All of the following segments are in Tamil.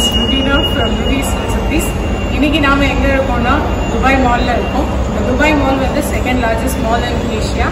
ருபீனா ஃப்ரம் லுவிஸ் ரெசிபீஸ் இன்னைக்கு நாம எங்க இருக்கோம்னா துபாய் மால்ல இருக்கோம் இந்த துபாய் மால் வந்து second largest mall in Asia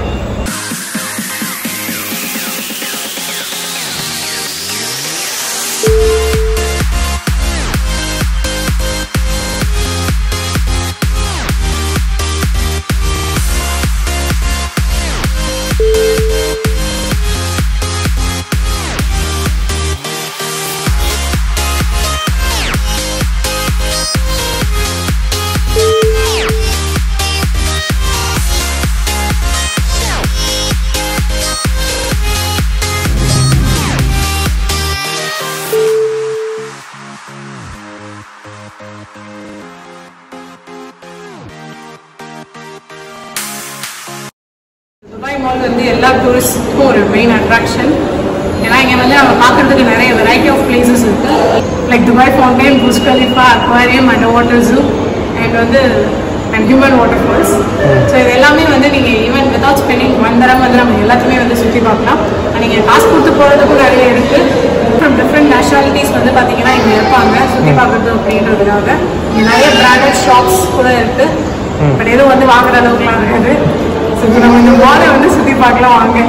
Dubai mall வந்து எல்லா டூரிஸ்ட்க்கும் ஒரு மெயின் அட்ராக்ஷன் ஏன்னா இங்கே வந்து நம்ம பார்க்கறதுக்கு நிறைய வெரைட்டி ஆஃப் பிளேசஸ் இருக்கு like Dubai fountain Burj Khalifa aquarium underwater zoo and வந்து and human waterfalls so இது எல்லாமே வந்து நீங்கள் ஈவன் வித்வுட் ஸ்பெண்டிங் ஒன் தரம் வந்து நம்ம எல்லாத்தையுமே வந்து சுற்றி பார்க்கலாம் நீங்கள் காசு கொடுத்து போகிறதுக்கும் நிறைய இருக்கு ஃப்ரம் டிஃப்ரெண்ட் நேஷனாலிட்டிஸ் வந்து பார்த்தீங்கன்னா இங்கே இருப்பாங்க சுற்றி பார்க்குறது அப்படின்றதுக்காக இங்கே நிறைய பிராண்டட் ஷாப்ஸ் கூட இருக்கு பட் எதுவும் வந்து வாங்குற அளவுக்குலாம் இருக்காது ஸோ இப்போ நம்ம இந்த மாலை வந்து சுற்றி பார்க்கலாம் வாங்க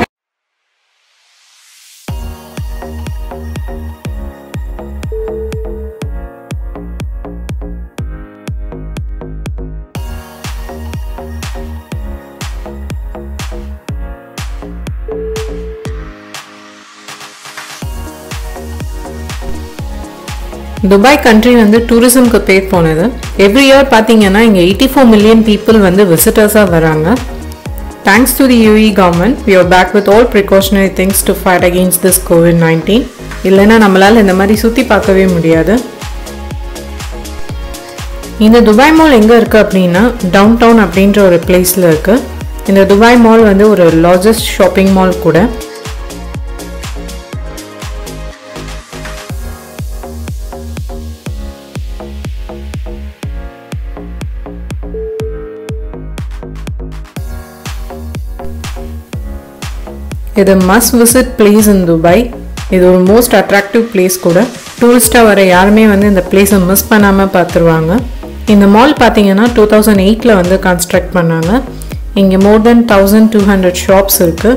துபாய் கண்ட்ரி வந்து டூரிசம்க்கு பேர் போனது எவ்ரி இயர் பார்த்தீங்கன்னா இங்கே எயிட்டி ஃபோர் மில்லியன் பீப்புள் வந்து விசிட்டர்ஸாக வராங்க thanks to the UAE government we are back with all precautionary things to fight against this COVID nineteen இல்லைன்னா நம்மளால் இந்த மாதிரி சுற்றி பார்க்கவே முடியாது இந்த துபாய் மால் எங்கே இருக்குது அப்படின்னா டவுன் டவுன் அப்படின்ற ஒரு பிளேஸில் இருக்குது இந்த துபாய் மால் வந்து ஒரு லார்ஜஸ்ட் ஷாப்பிங் மால் கூட இது must visit place in Dubai இது ஒரு மோஸ்ட் அட்ராக்டிவ் பிளேஸ் கூட டூரிஸ்டாக வர யாருமே வந்து இந்த பிளேஸை மிஸ் பண்ணாமல் பார்த்துருவாங்க இந்த மால் பார்த்தீங்கன்னா டூ தௌசண்ட் எயிட்டில் வந்து கன்ஸ்ட்ரக்ட் பண்ணாங்க இங்கே more than thousand two hundred shops இருக்குது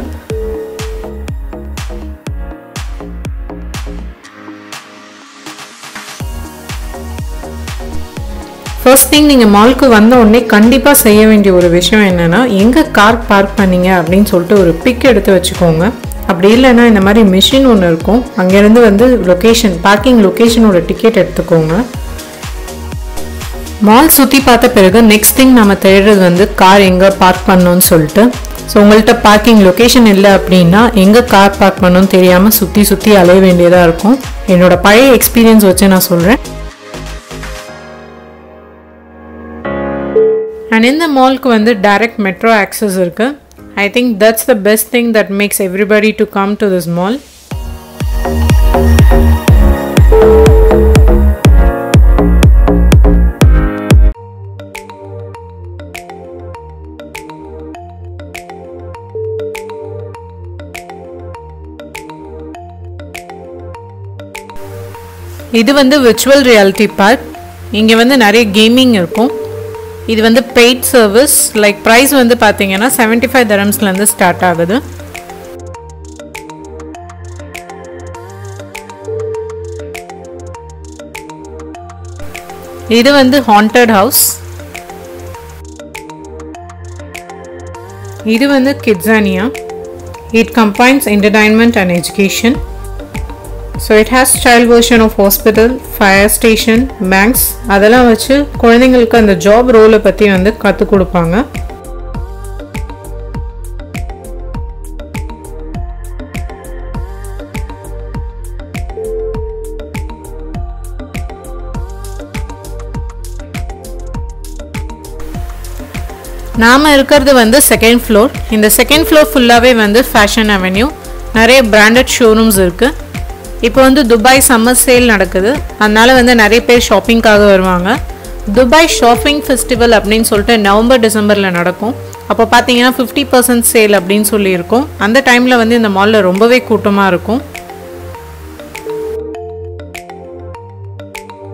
ஃபர்ஸ்ட் திங் நீங்கள் மாலுக்கு வந்த உடனே கண்டிப்பாக செய்ய வேண்டிய ஒரு விஷயம் என்னென்னா எங்கே கார் பார்க் பண்ணீங்க அப்படின்னு சொல்லிட்டு ஒரு பிக் எடுத்து வச்சுக்கோங்க அப்படி இல்லைன்னா இந்த மாதிரி மிஷின் ஒன்று இருக்கும் அங்கேருந்து வந்து லொக்கேஷன் பார்க்கிங் லொக்கேஷனோட டிக்கெட் எடுத்துக்கோங்க மால் சுற்றி பார்த்த பிறகு நெக்ஸ்ட் திங் நம்ம தேடுறது வந்து கார் எங்கே பார்க் பண்ணணும்னு சொல்லிட்டு ஸோ உங்கள்கிட்ட பார்க்கிங் லொக்கேஷன் இல்லை அப்படின்னா எங்கே கார் பார்க் பண்ணணும்னு தெரியாமல் சுற்றி சுற்றி அலைய வேண்டியதாக இருக்கும் என்னோட பழைய எக்ஸ்பீரியன்ஸ் வச்சு நான் சொல்கிறேன் அண்ட் இந்த மால்க்கு வந்து டைரக்ட் மெட்ரோ ஆக்சஸ் இருக்கு I think that's the best thing that makes everybody to come to this mall இது வந்து விர்ச்சுவல் ரியாலிட்டி பார்க் இங்கே வந்து நிறைய கேமிங் இருக்கும் இது வந்து பெய்ட் சர்வீஸ் லைக் ப்ரைஸ் வந்து பார்த்தீங்கன்னா செவன்ட்டி ஃபைவ் தரம்ஸ்லேருந்து ஸ்டார்ட் ஆகுது இது வந்து ஹாண்டட் ஹவுஸ் இது வந்து KidZania it combines entertainment and education so it has child version of hospital fire station banks அதெல்லாம் வச்சு குழந்தைங்களுக்கு அந்த ஜாப் ரோலை பற்றி வந்து கற்றுக் கொடுப்பாங்க நாம் இருக்கிறது வந்து செகண்ட் ஃப்ளோர் இந்த செகண்ட் ஃப்ளோர் ஃபுல்லாகவே வந்து ஃபேஷன் அவென்யூ நிறைய பிராண்டட் ஷோரூம்ஸ் இருக்குது இப்போ வந்து துபாய் சம்மர் சேல் நடக்குது அதனால வந்து நிறைய பேர் ஷாப்பிங்காக வருவாங்க துபாய் ஷாப்பிங் ஃபெஸ்டிவல் அப்படின்னு சொல்லிட்டு நவம்பர் டிசம்பரில் நடக்கும் அப்போ பார்த்தீங்கன்னா ஃபிஃப்டி பர்சன்ட் சேல் அப்படின்னு சொல்லியிருக்கோம் அந்த டைமில் வந்து இந்த மாலில் ரொம்பவே கூட்டமாக இருக்கும்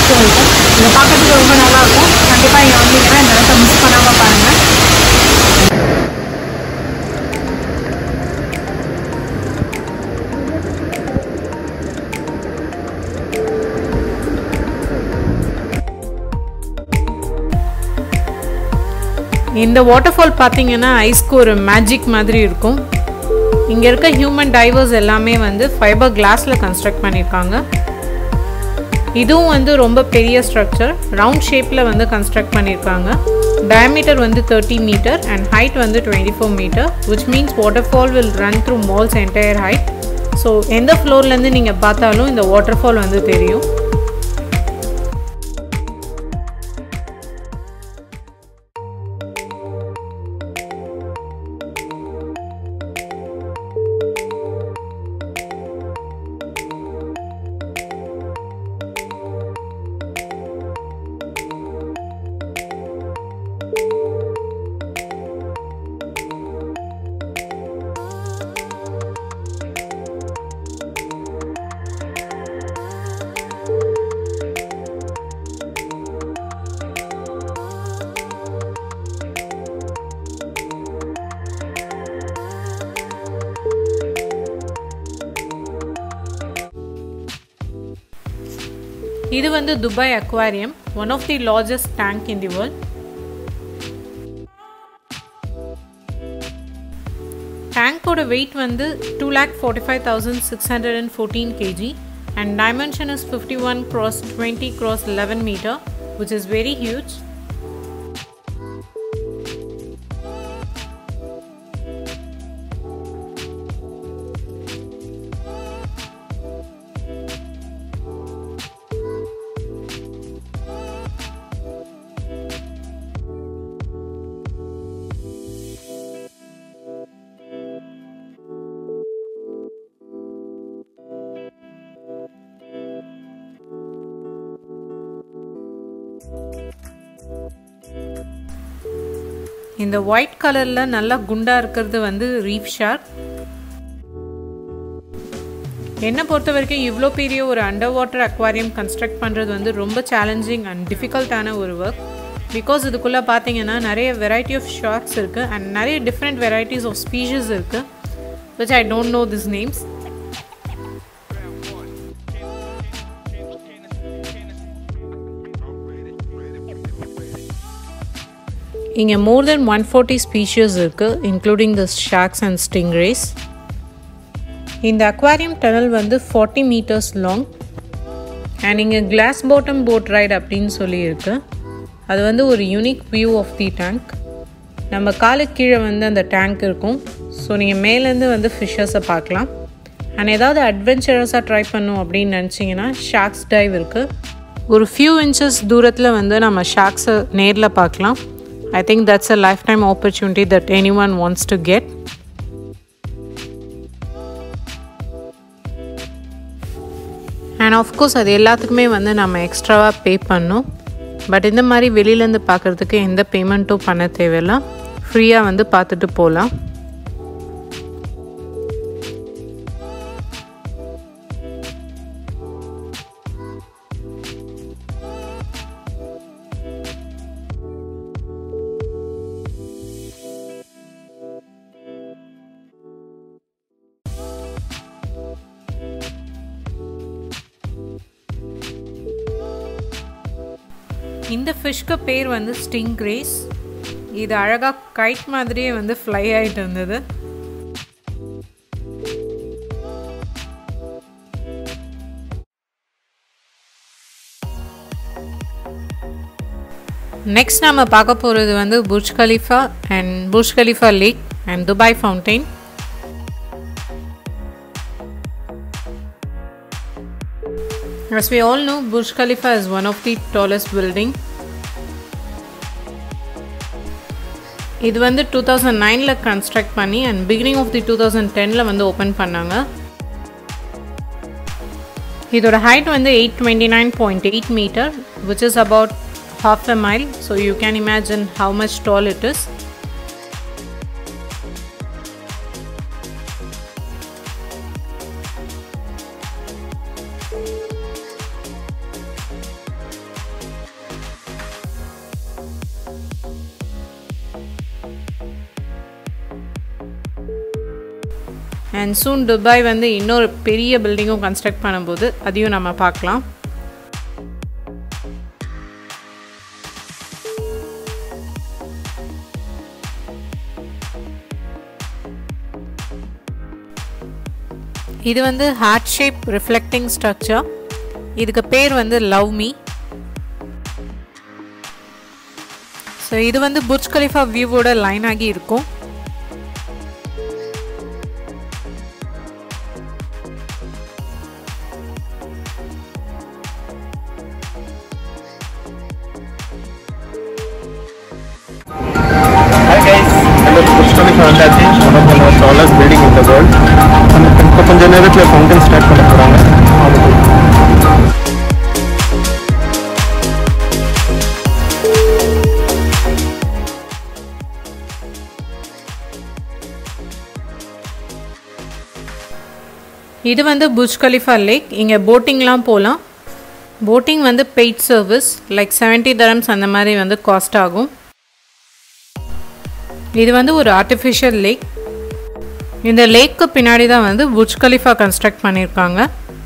வரைக்கும் இருக்கும் இதை பார்க்கறதுக்கு ரொம்ப நல்லா இருக்கும் கண்டிப்பாக இங்கே வந்தீங்கன்னா இந்த இடத்த மிஸ் பண்ணாமல் பாருங்கள் இந்த வாட்டர் ஃபால் பார்த்தீங்கன்னா ஐஸ்க்கு ஒரு மேஜிக் மாதிரி இருக்கும் இங்கே இருக்க ஹியூமன் டைவர்ஸ் எல்லாமே வந்து ஃபைபர் கிளாஸில் கன்ஸ்ட்ரக்ட் பண்ணியிருக்காங்க இதுவும் வந்து ரொம்ப பெரிய ஸ்ட்ரக்சர் ரவுண்ட் ஷேப்பில் வந்து கன்ஸ்ட்ரக்ட் பண்ணியிருக்காங்க டயமீட்டர் வந்து தேர்ட்டி மீட்டர் அண்ட் ஹைட் வந்து twenty four metre which means waterfall will run through malls entire height so எந்த ஃப்ளோர்லேருந்து நீங்கள் பார்த்தாலும் இந்த வாட்டர் ஃபால் வந்து தெரியும் இது வந்து Dubai aquarium one of the largest tank in the world டேங்கோட வெயிட் வந்து two lakh forty five thousand six hundred and fourteen KG and dimension is fifty one cross twenty cross eleven metre which is very huge இந்த ஒயிட் கலரில் நல்லா குண்டாக இருக்கிறது வந்து ரீஃப் ஷார்க் என்னை பொறுத்த வரைக்கும் இவ்வளோ பெரிய ஒரு அண்டர் வாட்டர் அக்வாரியம் கன்ஸ்ட்ரக்ட் பண்ணுறது வந்து ரொம்ப சேலஞ்சிங் அண்ட் டிஃபிகல்ட்டான ஒரு ஒர்க் பிகாஸ் இதுக்குள்ளே பார்த்தீங்கன்னா நிறைய வெரைட்டி ஆஃப் ஷார்க்ஸ் இருக்குது அண்ட் நிறைய டிஃப்ரெண்ட் வெரைட்டிஸ் ஆஃப் ஸ்பீஷஸ் இருக்குது which I don't know this names இங்கே more than one forty species இருக்குது including the sharks and stingrays இந்த அக்வாரியம் டனல் வந்து ஃபார்ட்டி மீட்டர்ஸ் லாங் அண்ட் இங்கே கிளாஸ் பாட்டம் போட் ரைட் அப்படின்னு சொல்லியிருக்கு அது வந்து ஒரு unique view of the tank நம்ம காலுக்கு கீழே வந்து அந்த டேங்க் இருக்கும் ஸோ நீங்கள் மேலேருந்து வந்து ஃபிஷ்ஷஸை பார்க்கலாம் அண்ட் ஏதாவது அட்வென்ச்சரஸாக ட்ரை பண்ணும் அப்படின்னு நினச்சிங்கன்னா ஷாக்ஸ் டைவ் இருக்குது ஒரு ஃபியூ இன்ச்சஸ் தூரத்தில் வந்து நம்ம ஷாக்ஸை நேரில் பார்க்கலாம் I think that's a lifetime opportunity that anyone wants to get. And of course அது எல்லாத்துக்குமே வந்து நம்ம எக்ஸ்ட்ராவாக பே பண்ணோம் பட் இந்த மாதிரி வெளியிலேருந்து பார்க்குறதுக்கு எந்த பேமெண்ட்டும் பண்ண தேவையில்ல ஃப்ரீயாக வந்து பார்த்துட்டு போகலாம் இந்த ஃபிஷ்க்கு பேர் வந்து ஸ்டிங் கிரேஸ் இது அழகாக கைட் மாதிரியே வந்து ஃப்ளை ஆகிட்டு இருந்தது நெக்ஸ்ட் நம்ம பார்க்க போகிறது வந்து Burj Khalifa and Burj Khalifa lake and Dubai fountain As we all know, Burj Khalifa is one of the tallest building. இது வந்து டூ தௌசண்ட் நைனில் கன்ஸ்ட்ரக்ட் பண்ணி and beginning of the two thousand டெனில் வந்து ஓப்பன் பண்ணாங்க இதோட ஹைட் வந்து eight twenty nine point eight metre which is about half a mile so you can imagine how much tall it is and soon Dubai வந்து இன்னொரு பெரிய பில்டிங்கும் கன்ஸ்ட்ரக்ட் பண்ணும்போது அதையும் நம்ம பார்க்கலாம் இது வந்து ஹார்ட் ஷேப் ரிஃப்ளெக்டிங் ஸ்ட்ரக்சர் இதுக்கு பேர் வந்து லவ் மீ ஸோ இது வந்து புர்ஜ் கலிஃபா வியூவோட லைன் ஆகி இருக்கும் Hi guys, hello Burj Khalifa வந்தாச்சு one of the tallest building in the world இப்போ கொஞ்ச நேரத்தில் ஃபவுண்டன் ஸ்டார்ட் பண்ண போகிறாங்க இது வந்து புர்ஜ் கலிஃபா லேக் இங்கே போட்டிங்லாம் போகலாம் போட்டிங் வந்து paid service like seventy dirhams அந்த மாதிரி வந்து காஸ்ட் ஆகும் இது வந்து ஒரு ஆர்டிஃபிஷியல் லேக் இந்த லேக்கு பின்னாடி தான் வந்து புர்ஜ் கலிஃபா கன்ஸ்ட்ரக்ட் பண்ணியிருக்காங்க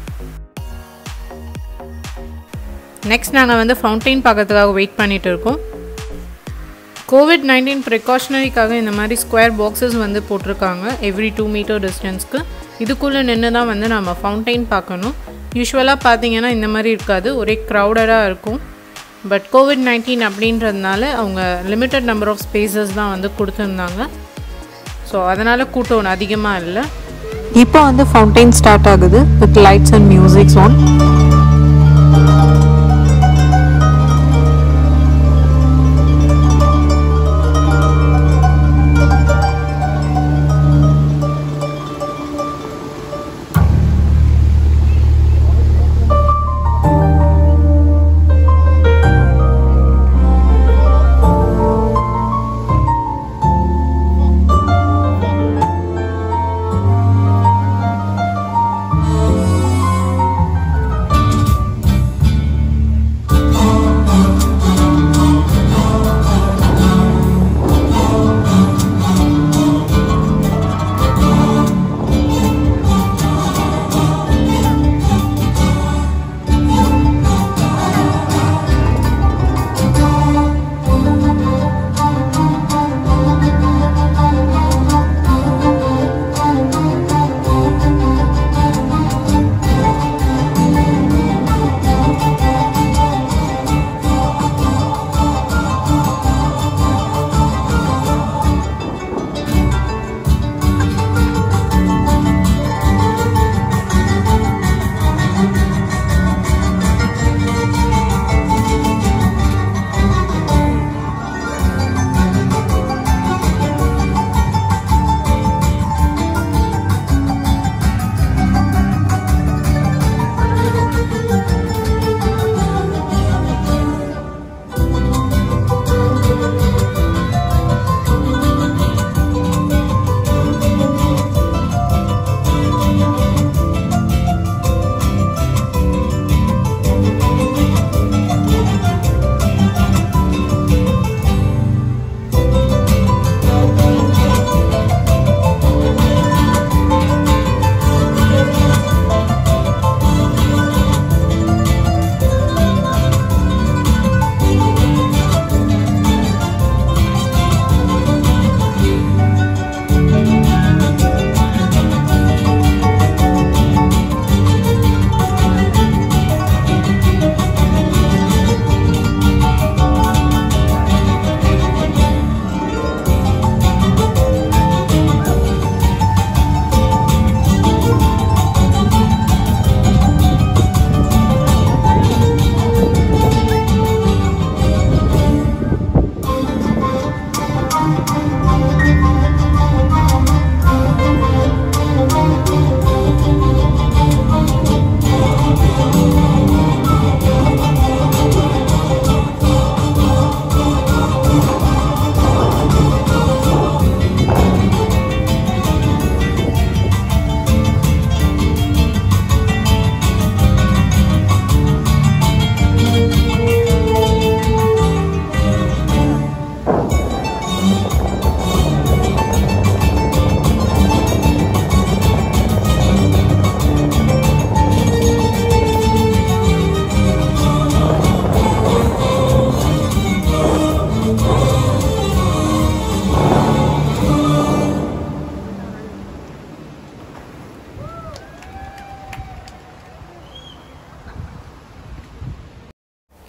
நெக்ஸ்ட் நாங்கள் வந்து ஃபவுண்டைன் பார்க்கறதுக்காக வெயிட் பண்ணிட்டு இருக்கோம் கோவிட் நைன்டீன் ப்ரிகாஷனரிக்காக இந்த மாதிரி ஸ்கொயர் பாக்ஸஸ் வந்து போட்டிருக்காங்க எவ்ரி டூ மீட்டர் டிஸ்டன்ஸ்க்கு இதுக்குள்ளே நின்று தான் வந்து நம்ம ஃபவுண்டைன் பார்க்கணும் யூஸ்வலாக பார்த்தீங்கன்னா இந்த மாதிரி இருக்காது ஒரே க்ரௌடடாக இருக்கும் பட் கோவிட் நைன்டீன் அப்படின்றதுனால அவங்க லிமிட்டட் நம்பர் ஆஃப் ஸ்பேசஸ் தான் வந்து கொடுத்துருந்தாங்க ஸோ அதனால் கூட்டம் அதிகமாக இல்லை இப்போ வந்து ஃபவுண்டைன் ஸ்டார்ட் ஆகுது with lights and musics on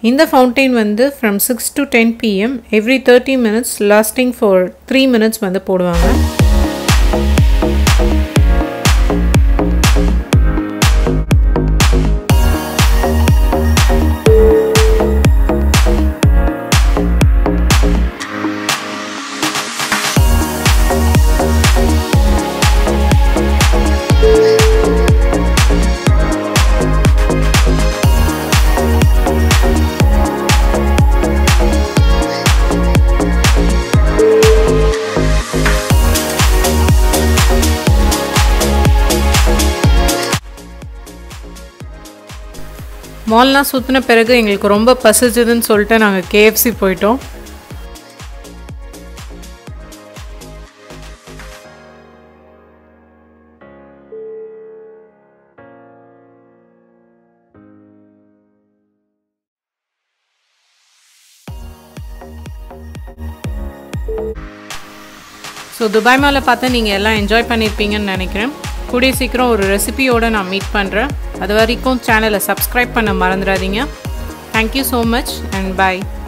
இந்த ஃபவுண்டெயின் வந்து from six to ten PM every thirty minutes lasting for three minutes வந்து போடுவாங்க மால்லாம் சுற்றின பிறகு எங்களுக்கு ரொம்ப பசிச்சதுன்னு சொல்லிட்டு நாங்கள் கேஎஃப்சி போயிட்டோம் ஸோ துபாய் மாலை பார்த்து நீங்கள் எல்லாம் என்ஜாய் பண்ணியிருப்பீங்கன்னு நினைக்கிறேன் கூடிய சீக்கிரம் ஒரு ரெசிபியோடு நான் மீட் பண்ணுறேன் அது வரைக்கும் சேனலை சப்ஸ்கிரைப் பண்ண மறந்துடாதீங்க thank you so much and bye